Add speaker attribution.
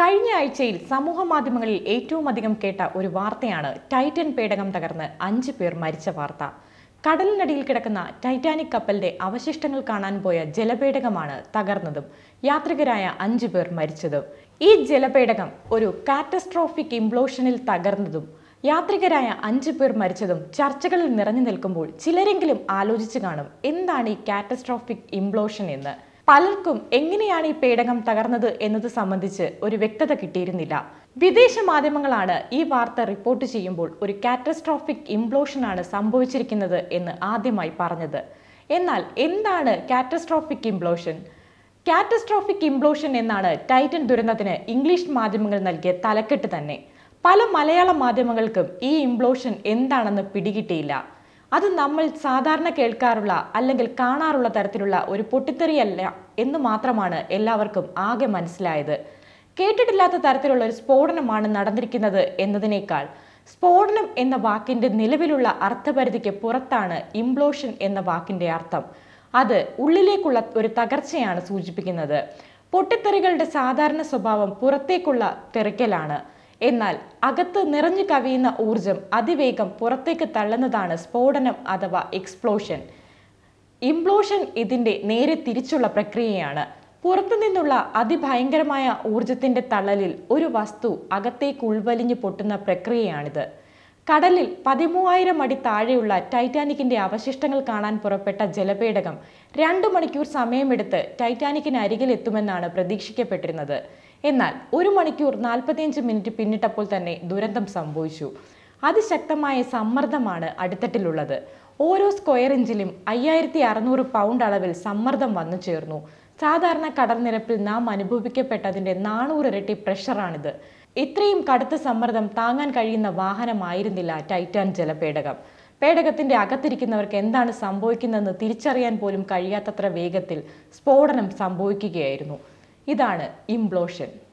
Speaker 1: കഴിഞ്ഞ ആഴ്ചയിൽ സമൂഹ മാധ്യമങ്ങളിൽ ഏറ്റവും അധികം കേട്ട ഒരു വാർത്തയാണ് ടൈറ്റൻ പേടകം തകർന്ന് അഞ്ച് പേർ മരിച്ച വാർത്ത കടലിനടിയിൽ കിടക്കുന്ന ടൈറ്റാനിക് കപ്പലിന്റെ അവശിഷ്ടങ്ങൾ കാണാൻ പോയ ജലപേടകമാണ് തകർന്നതും യാത്രികരായ അഞ്ചു പേർ മരിച്ചതും ഈ ജലപേടകം ഒരു കാറ്റസ്ട്രോഫിക് ഇംപ്ലോഷനിൽ തകർന്നതും യാത്രികരായ അഞ്ചു പേർ മരിച്ചതും ചർച്ചകളിൽ നിറഞ്ഞു നിൽക്കുമ്പോൾ ചിലരെങ്കിലും ആലോചിച്ചു കാണും എന്താണ് ഈ കാറ്റസ്ട്രോഫിക് ഇംപ്ലോഷൻ എന്ന് പലർക്കും എങ്ങനെയാണ് ഈ പേടകം തകർന്നത് എന്നത് സംബന്ധിച്ച് ഒരു വ്യക്തത കിട്ടിയിരുന്നില്ല വിദേശ മാധ്യമങ്ങളാണ് ഈ വാർത്ത റിപ്പോർട്ട് ചെയ്യുമ്പോൾ ഒരു കാറ്റസ്ട്രോഫിക് ഇംപ്ലോഷൻ ആണ് സംഭവിച്ചിരിക്കുന്നത് എന്ന് ആദ്യമായി പറഞ്ഞത് എന്നാൽ എന്താണ് കാറ്റസ്ട്രോഫിക് ഇംപ്ലോഷൻ കാറ്റസ്ട്രോഫിക് ഇംപ്ലോഷൻ എന്നാണ് ടൈറ്റൻ ദുരന്തത്തിന് ഇംഗ്ലീഷ് മാധ്യമങ്ങൾ നൽകിയ തലക്കെട്ട് തന്നെ പല മലയാള മാധ്യമങ്ങൾക്കും ഈ ഇംപ്ലോഷൻ എന്താണെന്ന് പിടികിട്ടിയില്ല അത് നമ്മൾ സാധാരണ കേൾക്കാറുള്ള അല്ലെങ്കിൽ കാണാറുള്ള തരത്തിലുള്ള ഒരു പൊട്ടിത്തെറിയല്ല എന്ന് മാത്രമാണ് എല്ലാവർക്കും ആകെ മനസ്സിലായത് കേട്ടിട്ടില്ലാത്ത തരത്തിലുള്ള ഒരു സ്ഫോടനമാണ് നടന്നിരിക്കുന്നത് എന്നതിനേക്കാൾ സ്ഫോടനം എന്ന വാക്കിന്റെ നിലവിലുള്ള അർത്ഥപരിധിക്ക് പുറത്താണ് ഇംപ്ലോഷൻ എന്ന വാക്കിന്റെ അർത്ഥം അത് ഉള്ളിലേക്കുള്ള ഒരു തകർച്ചയാണ് സൂചിപ്പിക്കുന്നത് പൊട്ടിത്തെറികളുടെ സാധാരണ സ്വഭാവം പുറത്തേക്കുള്ള തെറിക്കലാണ് എന്നാൽ അകത്ത് നിറഞ്ഞു കവിയുന്ന ഊർജം അതിവേഗം പുറത്തേക്ക് തള്ളുന്നതാണ് സ്ഫോടനം അഥവാ എക്സ്പ്ലോഷൻ ഇംപ്ലോഷൻ ഇതിന്റെ നേരെ തിരിച്ചുള്ള പ്രക്രിയയാണ് പുറത്തു നിന്നുള്ള അതിഭയങ്കരമായ ഊർജത്തിന്റെ തള്ളലിൽ ഒരു വസ്തു അകത്തേക്ക് ഉൾവലിഞ്ഞു പൊട്ടുന്ന പ്രക്രിയയാണിത് കടലിൽ പതിമൂവായിരം അടി താഴെയുള്ള ടൈറ്റാനിക്കിന്റെ അവശിഷ്ടങ്ങൾ കാണാൻ പുറപ്പെട്ട ജലപേടകം രണ്ടു മണിക്കൂർ സമയമെടുത്ത് ടൈറ്റാനിക്കിന് അരികിൽ എത്തുമെന്നാണ് പ്രതീക്ഷിക്കപ്പെട്ടിരുന്നത് എന്നാൽ ഒരു മണിക്കൂർ നാൽപ്പത്തിയഞ്ച് മിനിറ്റ് പിന്നിട്ടപ്പോൾ തന്നെ ദുരന്തം സംഭവിച്ചു അതിശക്തമായ സമ്മർദ്ദമാണ് അടിത്തട്ടിലുള്ളത് ഓരോ സ്ക്വയർ ഇഞ്ചിലും അയ്യായിരത്തി അറുന്നൂറ് പൗണ്ട് അളവിൽ സമ്മർദ്ദം വന്നു ചേർന്നു സാധാരണ കടൽ നിരപ്പിൽ നാം അനുഭവിക്കപ്പെട്ടതിന്റെ നാനൂറ് ഇരട്ടി പ്രഷറാണിത് ഇത്രയും കടുത്ത സമ്മർദ്ദം താങ്ങാൻ കഴിയുന്ന വാഹനമായിരുന്നില്ല ടൈറ്റാൻ ജലപേടകം പേടകത്തിന്റെ അകത്തിരിക്കുന്നവർക്ക് എന്താണ് സംഭവിക്കുന്നതെന്ന് തിരിച്ചറിയാൻ പോലും കഴിയാത്തത്ര വേഗത്തിൽ സ്ഫോടനം സംഭവിക്കുകയായിരുന്നു ഇതാണ് ഇംപ്ലോഷൻ